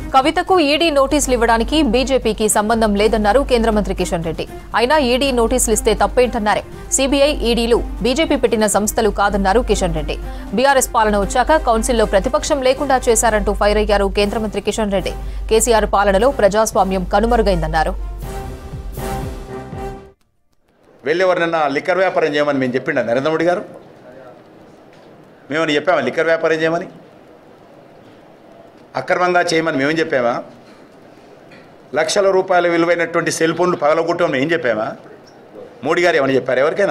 కవితకు ఈడీ నోటీసులు ఇవ్వడానికి బీజేపీకి సంబంధం లేదన్నారు కేంద్ర మంత్రి కిషన్ రెడ్డి అయినా ఈడీ నోటీసులు ఇస్తే తప్పేంటన్నారే సీబీఐ ఈడీలు బీజేపీ పెట్టిన సంస్థలు కాదన్నారు కిషన్ రెడ్డి బీఆర్ఎస్ పాలన వచ్చాక కౌన్సిల్లో ప్రతిపక్షం లేకుండా చేశారంటూ ఫైర్ అయ్యారు కేంద్ర మంత్రి కిషన్ రెడ్డి కేసీఆర్ పాలనలో ప్రజాస్వామ్యం కనుమరుగైందన్నారు వెళ్ళి ఎవరినన్నా లిక్కర్ వ్యాపారం చేయమని మేము చెప్పిండ నరేంద్ర మోడీ గారు మేమని చెప్పామా లిక్కర్ వ్యాపారం చేయమని అక్రమంగా చేయమని మేమేం చెప్పామా లక్షల రూపాయల విలువైనటువంటి సెల్ ఫోన్లు పగలగొట్టమని ఏం చెప్పామా మోడీ గారు ఏమని చెప్పారు ఎవరికైనా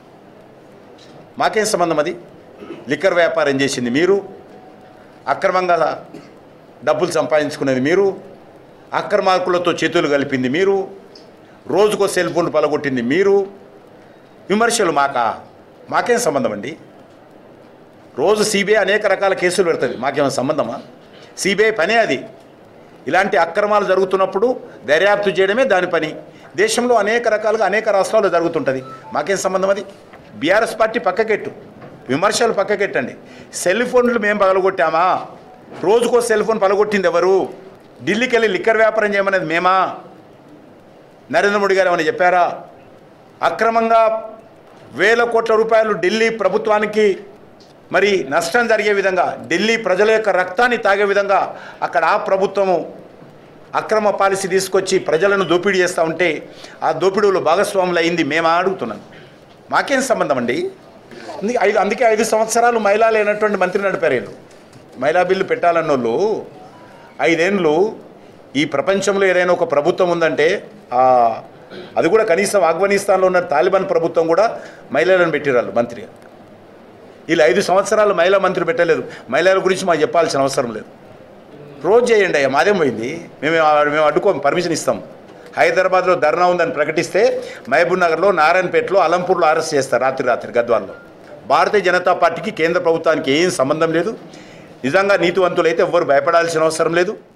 మాకేం సంబంధం అది లిక్కర్ వ్యాపారం చేసింది మీరు అక్రమంగా డబ్బులు సంపాదించుకునేది మీరు అక్రమార్కులతో చేతులు కలిపింది మీరు రోజుకో సెల్ ఫోన్ పలగొట్టింది మీరు విమర్శలు మాకా మాకేం సంబంధం అండి రోజు సిబిఐ అనేక రకాల కేసులు పెడుతుంది మాకేమైనా సంబంధమా సిబిఐ పనే అది ఇలాంటి అక్రమాలు జరుగుతున్నప్పుడు దర్యాప్తు చేయడమే దాని పని దేశంలో అనేక రకాలుగా అనేక రాష్ట్రాల్లో జరుగుతుంటుంది మాకేం సంబంధం అది బీఆర్ఎస్ పార్టీ పక్కకెట్టు విమర్శలు పక్కకెట్టండి సెల్ ఫోన్లు మేము పగలగొట్టామా రోజుకో సెల్ ఫోన్ పగలగొట్టింది ఎవరు ఢిల్లీకి వెళ్ళి లిక్కర్ వ్యాపారం చేయమనేది మేమా నరేంద్ర మోడీ గారు ఏమైనా చెప్పారా అక్రమంగా వేల కోట్ల రూపాయలు ఢిల్లీ ప్రభుత్వానికి మరి నష్టం జరిగే విధంగా ఢిల్లీ ప్రజల యొక్క రక్తాన్ని తాగే విధంగా అక్కడ ఆ ప్రభుత్వము అక్రమ పాలసీ తీసుకొచ్చి ప్రజలను దోపిడీ చేస్తూ ఉంటే ఆ దోపిడీలో భాగస్వాములు అయింది మేమా అడుగుతున్నాను మాకేం సంబంధం అండి అందుకే ఐదు అందుకే ఐదు సంవత్సరాలు మహిళా లేనటువంటి మంత్రి నడిపారు వీళ్ళు. మహిళా బిల్లు పెట్టాలన్న వాళ్ళు ఐదేళ్ళు ఈ ప్రపంచంలో ఏదైనా ఒక ప్రభుత్వం ఉందంటే ఆ, అది కూడా కనీసం ఆఫ్ఘనిస్తాన్లో ఉన్న తాలిబాన్ ప్రభుత్వం కూడా మహిళలను పెట్టిరాళ్ళు మంత్రిగా వీళ్ళు ఐదు సంవత్సరాలు మహిళా మంత్రి పెట్టలేదు మహిళల గురించి మాకు చెప్పాల్సిన అవసరం లేదు రోజు చేయండి అయ్యా మాదేం పోయింది మేము మేము అడ్డుకోం పర్మిషన్ ఇస్తాం హైదరాబాద్లో ధర్నా ఉందని ప్రకటిస్తే మహబూబ్ నగర్లో నారాయణపేటలో అలంపూర్లో అరెస్ట్ చేస్తారు రాత్రి రాత్రి గద్వాల్లో భారతీయ జనతా పార్టీకి కేంద్ర ప్రభుత్వానికి ఏం సంబంధం లేదు నిజంగా నీతివంతులైతే ఎవ్వరు భయపడాల్సిన అవసరం లేదు